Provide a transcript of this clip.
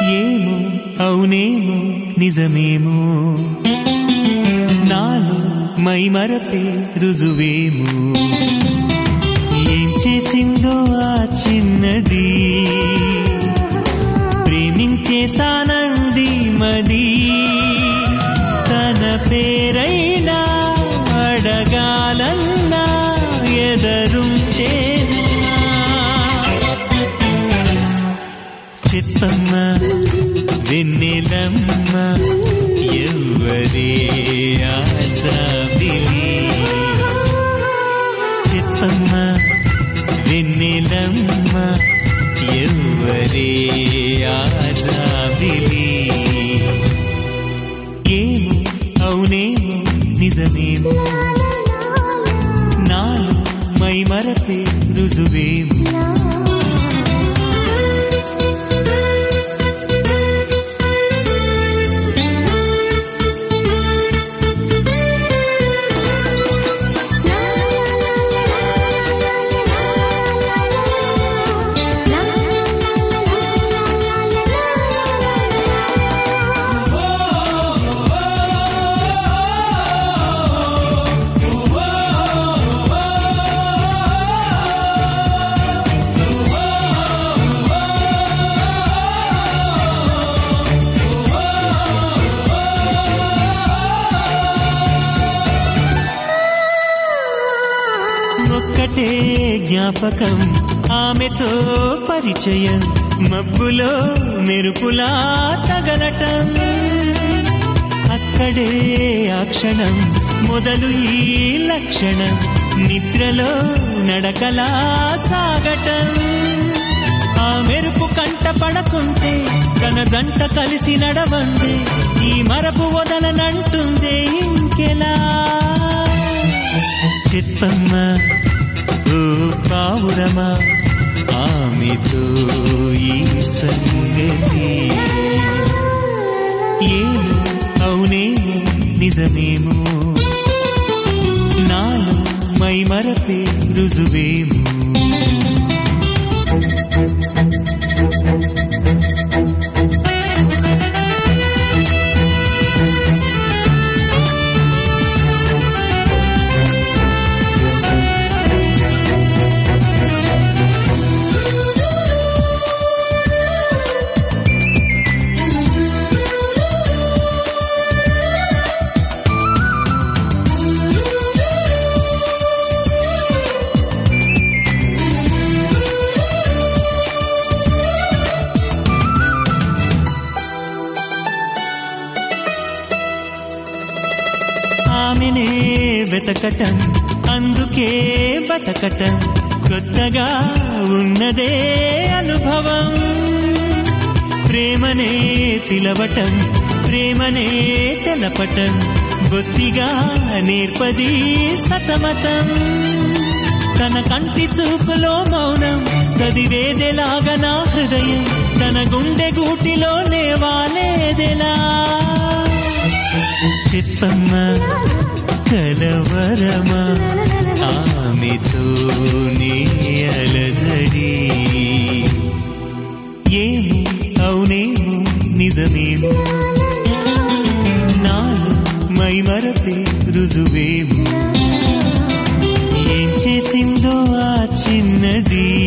ఏమో అవునేమో నిజమేమో నాలో మై మరపే రుజువేమో ఏం చేసిందో ఆ చిన్నది ప్రేమించేసానంది మది తన పేరైనా అడగాలన్నా ఎదరుంటేనా చిత్తమ్మ వెన్నెలమ్మ ఎవ్వరే ఆజాబిలి చిత్తమ్మ వెన్నెలమ్మ ఎవ్వరే ఆజాబిలి ఏమో అవునేమో నిజమేమో నాలో మై మరపే రుజువేమో ఒక్కటే జ్ఞాపకం ఆమెతో పరిచయం మబ్బులో మెరుపులా తగలటం అక్కడే ఆ క్షణం మొదలు ఈ లక్షణం నిద్రలో నడకలా సాగటం ఆ మెరుపు కంట పడకుంటే తన జంట కలిసి నడవందే ఈ మరపు వదలనంటుందే ఇంకెలా చిత్తమ్మ ఓ పావురమా ఆమెతో ఈ సంగతి ఏమో అవునేమో నిజమేమో నాలో మై మరపే రుజువేమో ఆమెనే వెతకటం అందుకే బతకటం కొత్తగా ఉన్నదే అనుభవం ప్రేమనే పిలవటం ప్రేమనే తెలపటం బొత్తిగా నేర్పది సతమతం తన కంటి చూపులో మౌనం చదివేదెలాగా నా హృదయం తన గుండె గూటిలో లేవాలేదెలా చిత్తమ్మ కలవరమా ఆమెతో నీ అలజడి ఏమో అవునేమో నిజమేమో నాలో మై మరపే రుజువేమో ఏం చేసిందో ఆ చిన్నది